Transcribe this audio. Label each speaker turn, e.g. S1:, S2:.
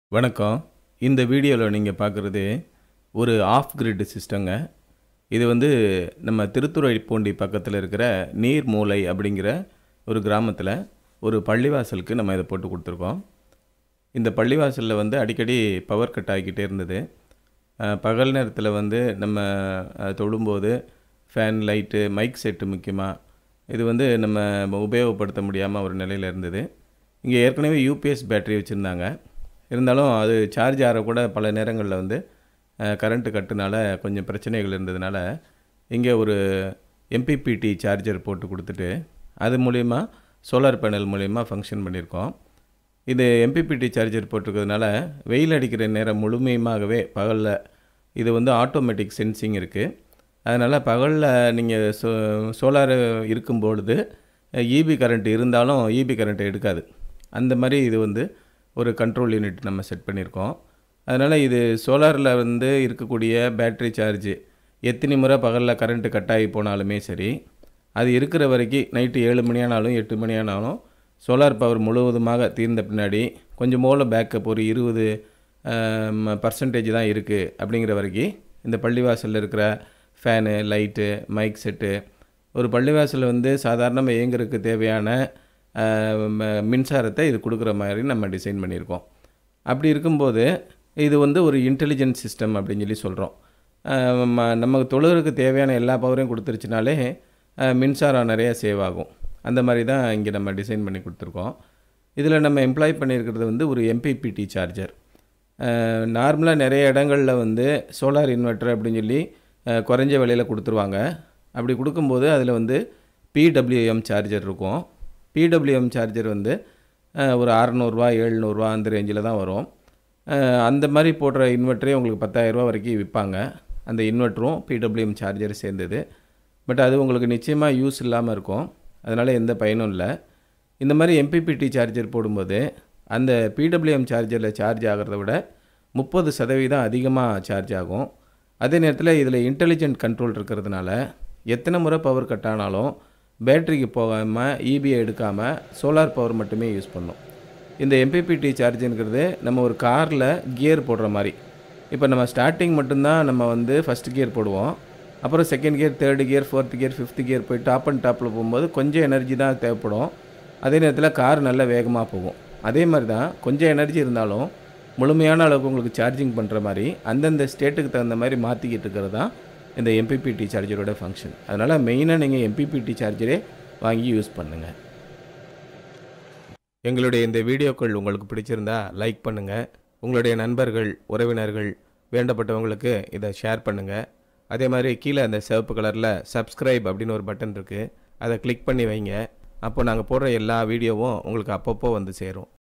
S1: வணக்கம் இந்த வீடியோவில் நீங்கள் பார்க்குறது ஒரு ஆஃப் கிரிட் சிஸ்டங்க இது வந்து நம்ம திருத்துறைப்பூண்டி பக்கத்தில் இருக்கிற நீர்மூலை அப்படிங்கிற ஒரு கிராமத்தில் ஒரு பள்ளிவாசலுக்கு நம்ம இதை போட்டு கொடுத்துருக்கோம் இந்த பள்ளிவாசலில் வந்து அடிக்கடி பவர் கட் ஆகிக்கிட்டே இருந்தது அஹ், பகல் நேரத்தில் வந்து நம்ம அஹ், தொழும்போது ஃபேன் லைட்டு மைக் செட்டு முக்கியமாக இது வந்து நம்ம உபயோகப்படுத்த முடியாமல் ஒரு நிலையில் இருந்தது இங்கே ஏற்கனவே யூபிஎஸ் பேட்டரி வச்சுருந்தாங்க இருந்தாலும் அது சார்ஜ் ஆகிற கூட பல நேரங்களில் வந்து கரண்ட்டு கட்டுனால கொஞ்சம் பிரச்சனைகள் இருந்ததுனால இங்கே ஒரு எம்பிபிடி சார்ஜர் போட்டு கொடுத்துட்டு அது மூலிமா சோலார் பேனல் மூலிமா ஃபங்க்ஷன் பண்ணியிருக்கோம் இது எம்பிபிடி சார்ஜர் போட்டிருக்கிறதுனால வெயில் அடிக்கிற நேரம் முழுமையுமாகவே பகலில் இது வந்து ஆட்டோமேட்டிக் சென்சிங் இருக்குது அதனால் பகலில் நீங்கள் சோ சோலார் இருக்கும்பொழுது இபி கரண்ட் இருந்தாலும் இபி கரண்ட் எடுக்காது அந்த மாதிரி இது வந்து ஒரு கண்ட்ரோல் யூனிட் நம்ம செட் பண்ணியிருக்கோம் அதனால் இது சோலாரில் வந்து இருக்கக்கூடிய பேட்டரி சார்ஜ் எத்தனை முறை பகலில் கரண்ட்டு கட் ஆகி போனாலுமே சரி அது இருக்கிற வரைக்கும் நைட்டு ஏழு மணி ஆனாலும் எட்டு மணி ஆனாலும் சோலார் பவர் முழுவதுமாக தீர்ந்த பின்னாடி கொஞ்சம் மூல பேக்கப் ஒரு இருபது பர்சன்டேஜ் தான் இருக்குது அப்படிங்கிற வரைக்கும் இந்த பள்ளிவாசலில் இருக்கிற ஃபேனு லைட்டு மைக் செட்டு ஒரு பள்ளிவாசலில் வந்து சாதாரணமாக இயங்குறதுக்கு தேவையான அஹ், ம- மின்சாரத்தை இது கொடுக்குற மாதிரி நம்ம டிசைன் பண்ணியிருக்கோம் அப்படி இருக்கும்போது இது வந்து ஒரு இன்டெலிஜென்ட் சிஸ்டம் அப்படின்னு சொல்லி சொல்கிறோம் நமக்கு தொழுகிறதுக்கு தேவையான எல்லா பவரையும் கொடுத்துருச்சுனாலே அஹ், மின்சாரம் நிறையா சேவ் ஆகும் அந்த மாதிரி தான் இங்கே நம்ம டிசைன் பண்ணி கொடுத்துருக்கோம் இதில் நம்ம எம்ப்ளாய் பண்ணியிருக்கிறது வந்து ஒரு எம்பிபிடி சார்ஜர் நார்மலாக நிறைய இடங்களில் வந்து சோலார் இன்வெர்ட்டர் அப்படின்னு சொல்லி அஹ், குறைஞ்ச விலையில் கொடுத்துருவாங்க அப்படி கொடுக்கும்போது அதில் வந்து பிடபிள்யூஎம் சார்ஜர் இருக்கும் பிடபிள்யூஎம் சார்ஜர் வந்து அஹ், ஒரு அறநூறுவா எழுநூறுவா அந்த ரேஞ்சில் தான் வரும் அஹ், அந்த மாதிரி போடுற இன்வெர்ட்டரே உங்களுக்கு பத்தாயிரரூவா வரைக்கும் விற்பாங்க அந்த இன்வெர்ட்டரும் பிடபிள்யூஎம் சார்ஜர் சேர்ந்தது பட் அது உங்களுக்கு நிச்சயமாக யூஸ் இல்லாமல் இருக்கும் அதனால் எந்த பயனும் இல்லை இந்த மாதிரி எம்பிபிடி சார்ஜர் போடும்போது அந்த பிடபிள்யூஎம் சார்ஜரில் சார்ஜ் ஆகிறத விட முப்பது சதவீதம் அதிகமாக சார்ஜ் ஆகும் அதே நேரத்தில் இதில் இன்டெலிஜென்ட் கண்ட்ரோல் இருக்கிறதுனால எத்தனை முறை பவர் கட் ஆனாலும் பேட்டரிக்கு போகாமல் இபியை எடுக்காமல் சோலார் பவர் மட்டுமே யூஸ் பண்ணும் இந்த எம்பிபிடி சார்ஜுங்கிறது நம்ம ஒரு காரில் கியர் போடுற மாதிரி இப்போ நம்ம ஸ்டார்டிங் மட்டும்தான் நம்ம வந்து ஃபஸ்ட் கியர் போடுவோம் அப்புறம் second gear third gear fourth gear fifth gear போய் டாப் அண்ட் டாப்பில் போகும்போது கொஞ்சம் எனர்ஜி தான் தேவைப்படும் அதே நேரத்தில் கார் நல்ல வேகமாக போகும் அதே மாதிரி தான் கொஞ்சம் எனர்ஜி இருந்தாலும் முழுமையான அளவுக்கு உங்களுக்கு சார்ஜிங் பண்ணுற மாதிரி அந்தந்த ஸ்டேட்டுக்கு தகுந்த மாதிரி மாற்றிக்கிட்டு இருக்கிறது தான் இந்த எம்பிபிடி சார்ஜரோட ஃபங்க்ஷன் அதனால் மெயினாக நீங்கள் எம்பிபிடி சார்ஜரே வாங்கி யூஸ் பண்ணுங்கள் எங்களுடைய இந்த வீடியோக்கள் உங்களுக்கு பிடிச்சிருந்தா லைக் பண்ணுங்கள் உங்களுடைய நண்பர்கள் உறவினர்கள் வேண்டப்பட்டவங்களுக்கு இதை ஷேர் பண்ணுங்கள் அதே மாதிரி கீழே அந்த சிவப்பு கலரில் சப்ஸ்கிரைப் அப்படின்னு ஒரு பட்டன் இருக்குது அதை கிளிக் பண்ணி வைங்க அப்போ நாங்கள் போடுற எல்லா வீடியோவும் உங்களுக்கு அப்பப்போ வந்து சேரும்